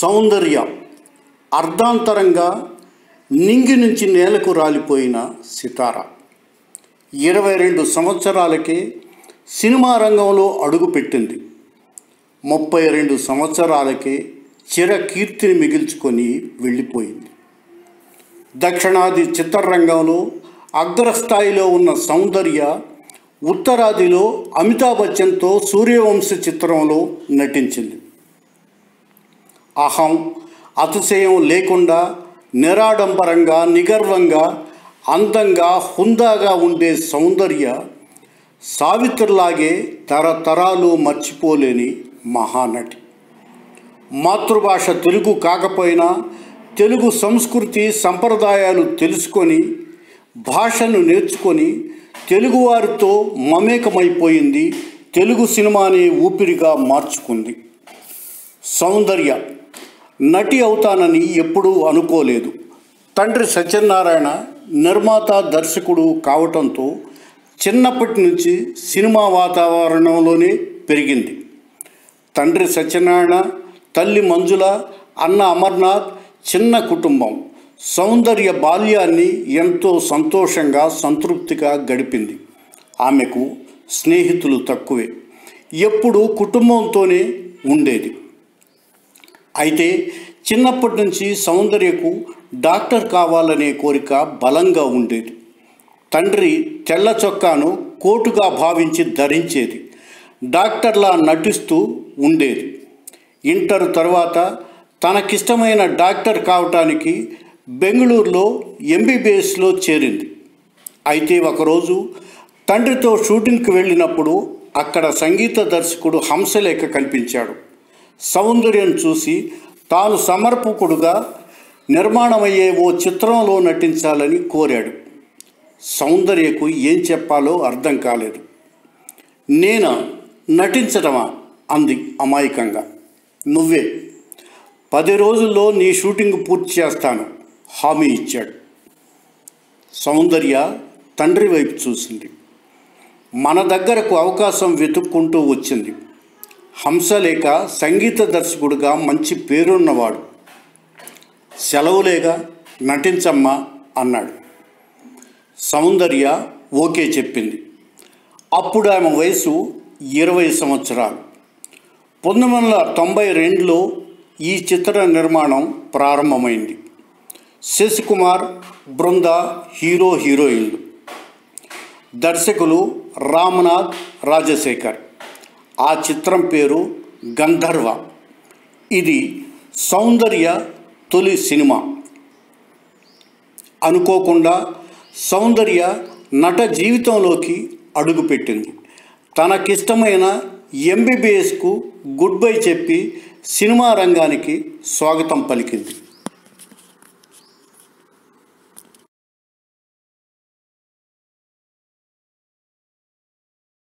సౌందర్య అర్ధాంతరంగా నింగి నుంచి నేలకు రాలిపోయిన సితార ఇరవై రెండు సంవత్సరాలకే సినిమా రంగంలో అడుగుపెట్టింది ముప్పై రెండు సంవత్సరాలకే చిరకీర్తిని మిగిల్చుకొని వెళ్ళిపోయింది దక్షిణాది చిత్రరంగంలో అగ్రస్థాయిలో ఉన్న సౌందర్య ఉత్తరాదిలో అమితాబ్ బచ్చన్తో సూర్యవంశ చిత్రంలో నటించింది అహం అతిశయం లేకుండా నిరాడంబరంగా నిగర్వంగా అందంగా హుందాగా ఉండే సౌందర్య సావిత్రిలాగే తరతరాలు మర్చిపోలేని మహానటి మాతృభాష తెలుగు కాకపోయినా తెలుగు సంస్కృతి సంప్రదాయాలు తెలుసుకొని భాషను నేర్చుకొని తెలుగువారితో మమేకమైపోయింది తెలుగు సినిమాని ఊపిరిగా మార్చుకుంది సౌందర్య నటి అవుతానని ఎప్పుడూ అనుకోలేదు తండ్రి సత్యనారాయణ నిర్మాత దర్శకుడు కావటంతో చిన్నప్పటి నుంచి సినిమా వాతావరణంలోనే పెరిగింది తండ్రి సత్యనారాయణ తల్లి మంజుల అన్న అమర్నాథ్ చిన్న కుటుంబం సౌందర్య బాల్యాన్ని ఎంతో సంతోషంగా సంతృప్తిగా గడిపింది ఆమెకు స్నేహితులు తక్కువే ఎప్పుడూ కుటుంబంతోనే ఉండేది అయితే చిన్నప్పటి నుంచి సౌందర్యకు డాక్టర్ కావాలనే కోరిక బలంగా ఉండేది తండ్రి తెల్ల చొక్కాను కోటుగా భావించి ధరించేది డాక్టర్లా నటిస్తూ ఉండేది ఇంటర్ తర్వాత తనకిష్టమైన డాక్టర్ కావటానికి బెంగళూరులో ఎంబీబీఎస్లో చేరింది అయితే ఒకరోజు తండ్రితో షూటింగ్కి వెళ్ళినప్పుడు అక్కడ సంగీత దర్శకుడు హంసలేఖ కనిపించాడు సౌందర్యం చూసి తాను సమర్పకుడుగా నిర్మాణమయ్యే ఓ చిత్రంలో నటించాలని కోరాడు సౌందర్యకు ఏం చెప్పాలో అర్థం కాలేదు నేను నటించడమా అంది అమాయకంగా నువ్వే పది రోజుల్లో నీ షూటింగ్ పూర్తి చేస్తాను హామీ ఇచ్చాడు సౌందర్య తండ్రి వైపు చూసింది మన దగ్గరకు అవకాశం వెతుక్కుంటూ వచ్చింది హంసలేక సంగీత దర్శకుడిగా మంచి పేరున్నవాడు సెలవులేగా నటించమ్మా అన్నాడు సౌందర్య ఓకే చెప్పింది అప్పుడు ఆమె వయసు ఇరవై సంవత్సరాలు పంతొమ్మిది వందల తొంభై రెండులో ఈ చిత్ర నిర్మాణం ప్రారంభమైంది శశికుమార్ బృంద హీరో హీరోయిన్లు దర్శకులు రామనాథ్ రాజశేఖర్ ఆ చిత్రం పేరు గంధర్వ ఇది సౌందర్య తొలి సినిమా అనుకోకుండా సౌందర్య నట జీవితంలోకి అడుగుపెట్టింది తనకిష్టమైన ఎంబీబీఎస్కు గుడ్ బై చెప్పి సినిమా రంగానికి స్వాగతం పలికింది